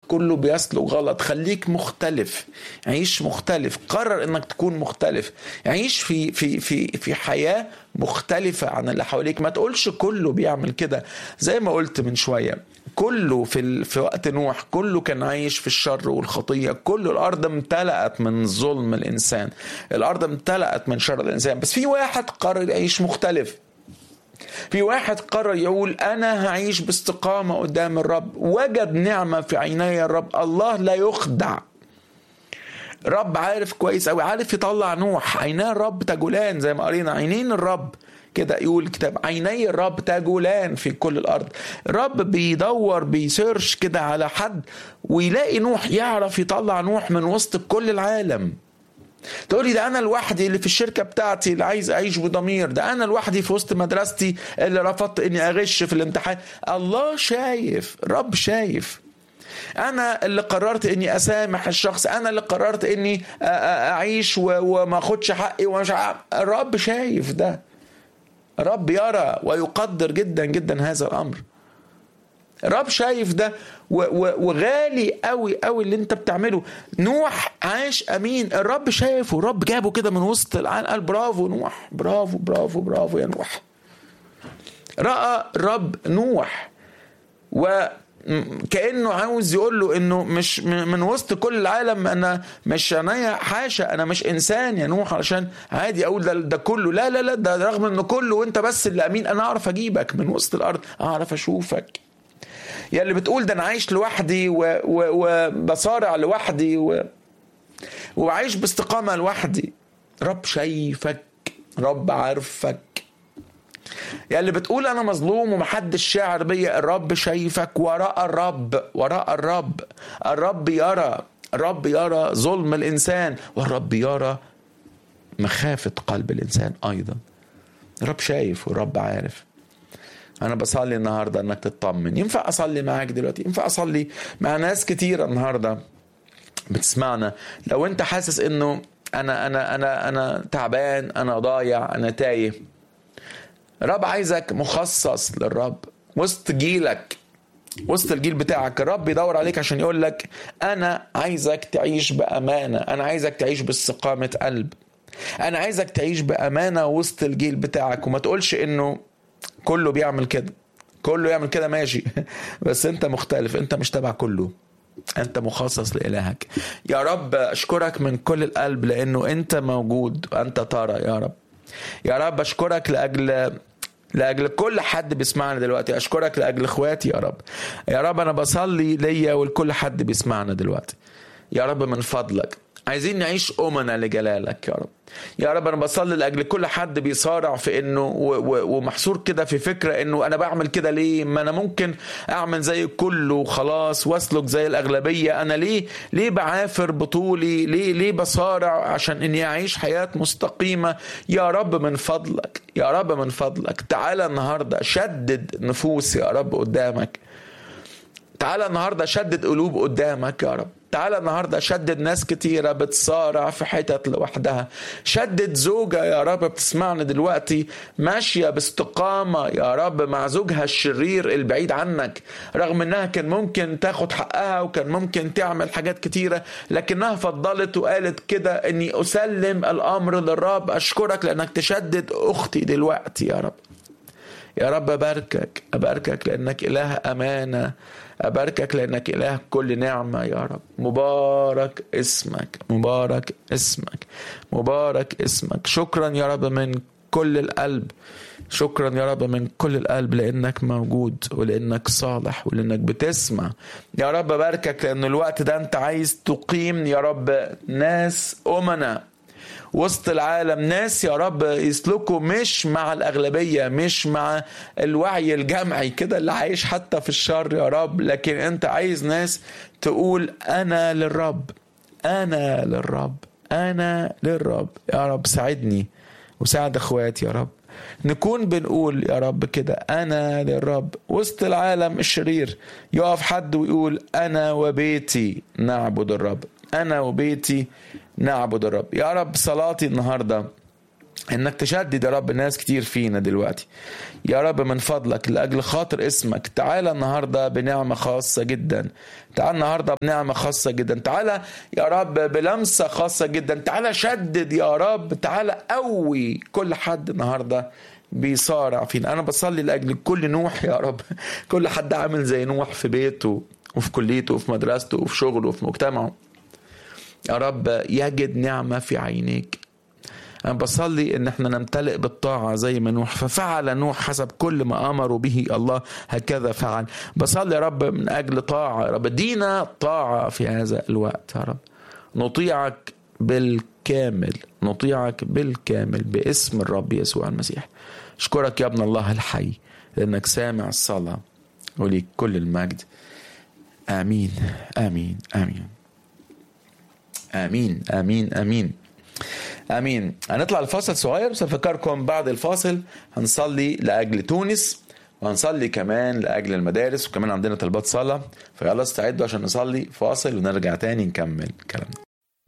كله بيسلك غلط خليك مختلف عيش مختلف قرر انك تكون مختلف عيش في في في في حياه مختلفه عن اللي حواليك ما تقولش كله بيعمل كده زي ما قلت من شويه كله في ال... في وقت نوح كله كان عايش في الشر والخطيه كل الارض امتلأت من ظلم الانسان الارض امتلأت من شر الانسان بس في واحد قرر يعيش مختلف في واحد قرر يقول انا هعيش باستقامه قدام الرب وجد نعمه في عيني الرب الله لا يخدع رب عارف كويس قوي عارف يطلع نوح عيني الرب تجولان زي ما قرينا عينين الرب كده يقول الكتاب عيني الرب تجولان في كل الارض الرب بيدور بيسيرش كده على حد ويلاقي نوح يعرف يطلع نوح من وسط كل العالم تقولي ده انا لوحدي اللي في الشركه بتاعتي اللي عايز اعيش بضمير ده انا لوحدي في وسط مدرستي اللي رفضت اني اغش في الامتحان الله شايف رب شايف انا اللي قررت اني اسامح الشخص انا اللي قررت اني اعيش وما اخدش حقي ومش الرب شايف ده رب يرى ويقدر جدا جدا هذا الامر رب شايف ده وغالي قوي قوي اللي انت بتعمله نوح عاش امين الرب شايفه الرب جابه كده من وسط العالم قال برافو نوح برافو برافو برافو يا نوح راى رب نوح وكانه عاوز يقول له انه مش من وسط كل العالم انا مش انا حاشا انا مش انسان يا نوح علشان عادي اقول ده, ده كله لا لا لا ده رغم انه كله وانت بس اللي امين انا اعرف اجيبك من وسط الارض اعرف اشوفك يا اللي بتقول ده انا عايش لوحدي وبصارع لوحدي و... وعايش باستقامه لوحدي رب شايفك رب عارفك يا اللي بتقول انا مظلوم ومحدش شاعر بيا الرب شايفك وراء الرب وراء الرب الرب يرى الرب يرى ظلم الانسان والرب يرى مخافه قلب الانسان ايضا الرب شايف والرب عارف انا بصلي النهارده انك تطمن ينفع اصلي معاك دلوقتي ينفع اصلي مع ناس كتيره النهارده بتسمعنا لو انت حاسس انه انا انا انا انا تعبان انا ضايع انا تايه رب عايزك مخصص للرب وسط جيلك وسط الجيل بتاعك الرب يدور عليك عشان يقول لك انا عايزك تعيش بامانه انا عايزك تعيش باستقامه قلب انا عايزك تعيش بامانه وسط الجيل بتاعك وما تقولش انه كله بيعمل كده كله يعمل كده ماشي بس انت مختلف انت مش تبع كله انت مخصص لالهك يا رب اشكرك من كل القلب لانه انت موجود وانت ترى يا رب يا رب اشكرك لاجل لاجل كل حد بيسمعنا دلوقتي اشكرك لاجل اخواتي يا رب يا رب انا بصلي ليا ولكل حد بيسمعنا دلوقتي يا رب من فضلك عايزين نعيش أمنا لجلالك يا رب يا رب أنا بصلي لأجل كل حد بيصارع في إنه ومحصور كده في فكرة إنه أنا بعمل كده ليه ما أنا ممكن أعمل زي كله وخلاص وأسلك زي الأغلبية أنا ليه ليه بعافر بطولي ليه ليه بصارع عشان إني أعيش حياة مستقيمة يا رب من فضلك يا رب من فضلك تعالى النهاردة شدد نفوس يا رب قدامك تعالى النهارده شدد قلوب قدامك يا رب تعالى النهارده شدد ناس كتيرة بتصارع في حتت لوحدها شدد زوجة يا رب بتسمعنا دلوقتي ماشية باستقامة يا رب مع زوجها الشرير البعيد عنك رغم انها كان ممكن تاخد حقها وكان ممكن تعمل حاجات كتيرة لكنها فضلت وقالت كده اني اسلم الامر للرب اشكرك لانك تشدد اختي دلوقتي يا رب يا رب أباركك أباركك لأنك إله أمانة أباركك لأنك إله كل نعمة يا رب مبارك اسمك مبارك اسمك مبارك اسمك شكرا يا رب من كل القلب شكرا يا رب من كل القلب لانك موجود ولانك صالح ولانك بتسمع يا رب باركك لان الوقت ده انت عايز تقيم يا رب ناس امنا وسط العالم ناس يا رب يسلكوا مش مع الأغلبية مش مع الوعي الجمعي كده اللي عايش حتى في الشر يا رب لكن أنت عايز ناس تقول أنا للرب أنا للرب أنا للرب يا رب ساعدني وساعد اخواتي يا رب نكون بنقول يا رب كده انا للرب وسط العالم الشرير يقف حد ويقول انا وبيتي نعبد الرب انا وبيتي نعبد الرب يا رب صلاتي النهارده انك تشدد يا رب ناس كتير فينا دلوقتي يا رب من فضلك لاجل خاطر اسمك تعالى النهارده بنعمه خاصه جدا تعالى النهارده بنعمه خاصه جدا تعالى يا رب بلمسه خاصه جدا تعالى شدد يا رب تعالى قوي كل حد النهارده بيصارع فينا انا بصلي لاجل كل نوح يا رب كل حد عامل زي نوح في بيته وفي كليته وفي مدرسته وفي شغله وفي مجتمعه يا رب يجد نعمه في عينيك أنا بصلي إن إحنا نمتلئ بالطاعة زي ما نوح ففعل نوح حسب كل ما أمروا به الله هكذا فعل بصلي يا رب من أجل طاعة يا رب دينا طاعة في هذا الوقت يا رب نطيعك بالكامل نطيعك بالكامل باسم الرب يسوع المسيح أشكرك يا ابن الله الحي لأنك سامع الصلاة وليك كل المجد آمين آمين آمين آمين آمين آمين امين هنطلع الفاصل صغير بس افكركم بعد الفاصل هنصلي لاجل تونس وهنصلي كمان لاجل المدارس وكمان عندنا طلبات صلاه فيلا استعدوا عشان نصلي فاصل ونرجع تاني نكمل كلامنا